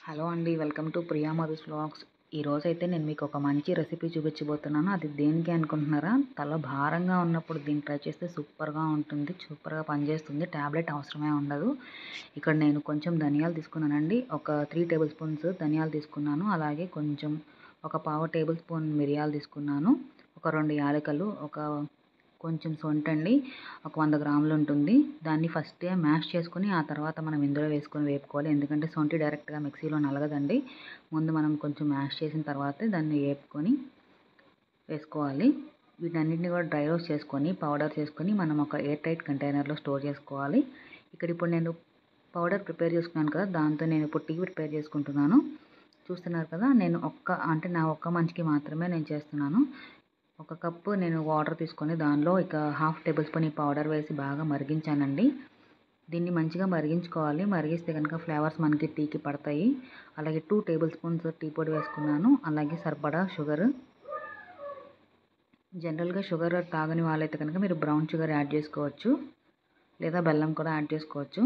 hello అండి welcome to Priya Madhu's vlogs ఈరోజు అయితే నేను మీకు ఒక మంచి రెసిపీ చూపించబోతున్నాను అది దేనికి అనుకుంటున్నారా తల భారంగా ఉన్నప్పుడు దీన్ని ట్రై చేస్తే సూపర్గా ఉంటుంది సూపర్గా పనిచేస్తుంది ట్యాబ్లెట్ అవసరమే ఉండదు ఇక్కడ నేను కొంచెం ధనియాలు తీసుకున్నానండి ఒక త్రీ టేబుల్ స్పూన్స్ ధనియాలు తీసుకున్నాను అలాగే కొంచెం ఒక పావు టేబుల్ స్పూన్ మిరియాలు తీసుకున్నాను ఒక రెండు యాలకులు ఒక కొంచెం సొంటండి ఒక వంద గ్రాములు ఉంటుంది దాన్ని ఫస్ట్ మ్యాష్ చేసుకుని ఆ తర్వాత మనం ఇందులో వేసుకొని వేపుకోవాలి ఎందుకంటే సొంటి డైరెక్ట్గా మిక్సీలో నలగదండి ముందు మనం కొంచెం మ్యాష్ చేసిన తర్వాతే దాన్ని వేపుకొని వేసుకోవాలి వీటన్నిటిని కూడా డ్రై రోస్ట్ చేసుకొని పౌడర్ చేసుకొని మనం ఒక ఎయిర్ టైట్ కంటైనర్లో స్టోర్ చేసుకోవాలి ఇక్కడ ఇప్పుడు నేను పౌడర్ ప్రిపేర్ చేసుకున్నాను కదా దాంతో నేను ఇప్పుడు టీ ప్రిపేర్ చేసుకుంటున్నాను చూస్తున్నారు కదా నేను ఒక్క అంటే నా ఒక్క మనిషికి మాత్రమే నేను చేస్తున్నాను ఒక కప్పు నేను వాటర్ తీసుకొని దానిలో ఇక హాఫ్ టేబుల్ స్పూన్ ఈ పౌడర్ వేసి బాగా మరిగించానండి దీన్ని మంచిగా మరిగించుకోవాలి మరిగిస్తే కనుక ఫ్లేవర్స్ మనకి టీకి పడతాయి అలాగే టూ టేబుల్ స్పూన్స్ టీ పొడి వేసుకున్నాను అలాగే సరిపడా షుగర్ జనరల్గా షుగర్ తాగని వాళ్ళైతే కనుక మీరు బ్రౌన్ షుగర్ యాడ్ చేసుకోవచ్చు లేదా బెల్లం కూడా యాడ్ చేసుకోవచ్చు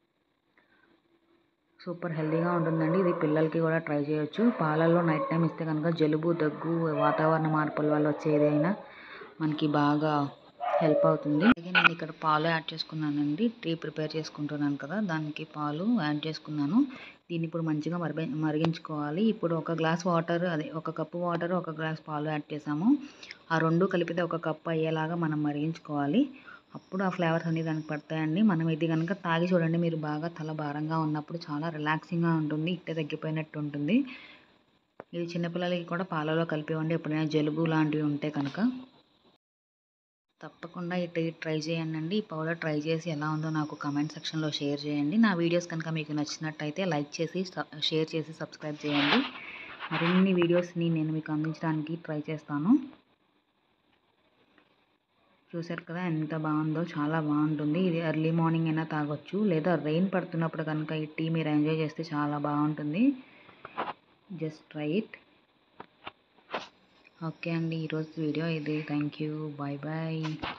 సూపర్ హెల్తీగా ఉంటుందండి ఇది పిల్లలకి కూడా ట్రై చేయొచ్చు పాలల్లో నైట్ టైం ఇస్తే కనుక జలుబు దగ్గు వాతావరణ మార్పుల వల్ల వచ్చే ఏదైనా మనకి బాగా హెల్ప్ అవుతుంది అలాగే నేను ఇక్కడ పాలు యాడ్ చేసుకున్నానండి టీ ప్రిపేర్ చేసుకుంటున్నాను కదా దానికి పాలు యాడ్ చేసుకున్నాను దీన్ని ఇప్పుడు మంచిగా మరిగి మరిగించుకోవాలి ఇప్పుడు ఒక గ్లాస్ వాటర్ అదే ఒక కప్పు వాటర్ ఒక గ్లాస్ పాలు యాడ్ చేసాము ఆ రెండు కలిపితే ఒక కప్పు అయ్యేలాగా మనం మరిగించుకోవాలి అప్పుడు ఆ ఫ్లేవర్స్ అన్ని దానికి పడతాయండి మనం ఇది కనుక తాగి చూడండి మీరు బాగా తల భారంగా ఉన్నప్పుడు చాలా రిలాక్సింగ్గా ఉంటుంది ఇట్టే తగ్గిపోయినట్టు ఉంటుంది ఇది చిన్నపిల్లలకి కూడా పాలలో కలిపివ్వండి ఎప్పుడైనా జలుబు లాంటివి ఉంటే కనుక తప్పకుండా ఇటు ట్రై చేయండి ఈ పౌడర్ ట్రై చేసి ఎలా ఉందో నాకు కమెంట్ సెక్షన్లో షేర్ చేయండి నా వీడియోస్ కనుక మీకు నచ్చినట్టయితే లైక్ చేసి షేర్ చేసి సబ్స్క్రైబ్ చేయండి మరిన్ని వీడియోస్ని నేను మీకు అందించడానికి ట్రై చేస్తాను చూసారు కదా ఎంత బాగుందో చాలా బాగుంటుంది ఇది ఎర్లీ మార్నింగ్ అయినా తాగొచ్చు లేదా రెయిన్ పడుతున్నప్పుడు కనుక ఈ టీ మీరు ఎంజాయ్ చేస్తే చాలా బాగుంటుంది జస్ట్ ట్రై ఇట్ ఓకే అండి ఈరోజు వీడియో ఇది థ్యాంక్ యూ బాయ్ బాయ్